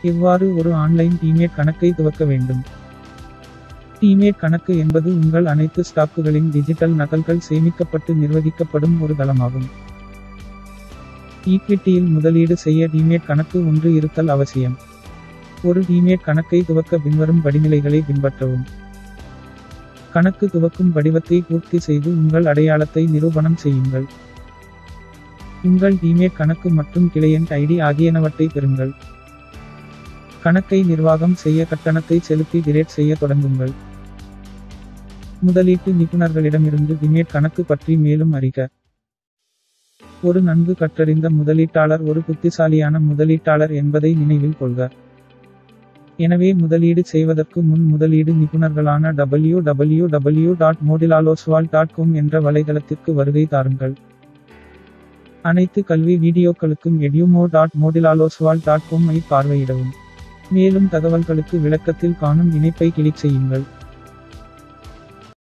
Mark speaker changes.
Speaker 1: எவ்வாறு ஒரு online demat கணக்கை துவக்க வேண்டும் டிமேட் கணக்கு என்பது உங்கள் அனைத்து ஸ்டாக்குகளின் டிஜிட்டல் நகல்கள் சேமிக்கப்பட்டு நிர்வகிக்கப்படும் ஒரு தளமாகும் ஈக்விட்டியில் முதலீடு செய்ய டிமேட் கணக்கு ஒன்று இருத்தல் அவசியம் ஒரு டிமேட் கணக்கை துவக்க பின்வரும் படிநிலைகளை பின்பற்றவும் கணக்கு துவக்கும் படிவத்தை பூர்த்தி செய்து உங்கள் அடையாளத்தை நிரூபணம் செய்யுங்கள் உங்கள் டிமேட் கணக்கு மற்றும் கிளையண்ட் ஐடி ஆகியனவற்றை பெறுங்கள் கணக்கை நிர்வாகம் செய்ய கட்டணத்தை செலுத்தி டிரேட் செய்ய தொடங்குங்கள் முதலீட்டு நிபுணர்களிடமிருந்து டிமேட் கணக்கு பற்றி மேலும் அறிக ஒரு நன்கு கற்றறிந்த முதலீட்டாளர் ஒரு புத்திசாலியான முதலீட்டாளர் என்பதை நினைவில் கொள்க எனவே முதலீடு செய்வதற்கு முன் முதலீடு நிபுணர்களான W W W dot Motilal Oswal dot com என்ற வலைதளத்திற்கு வருகை தாருங்கள் அனைத்து கல்வி வீடியோக்களுக்கும் edumo dot Motilal Oswal dot com ஐ பார்வையிடவும் மேலும் தகவல்களுக்கு விளக்கத்தில் காணும் இணைப்பை கிளிக் செய்யுங்கள்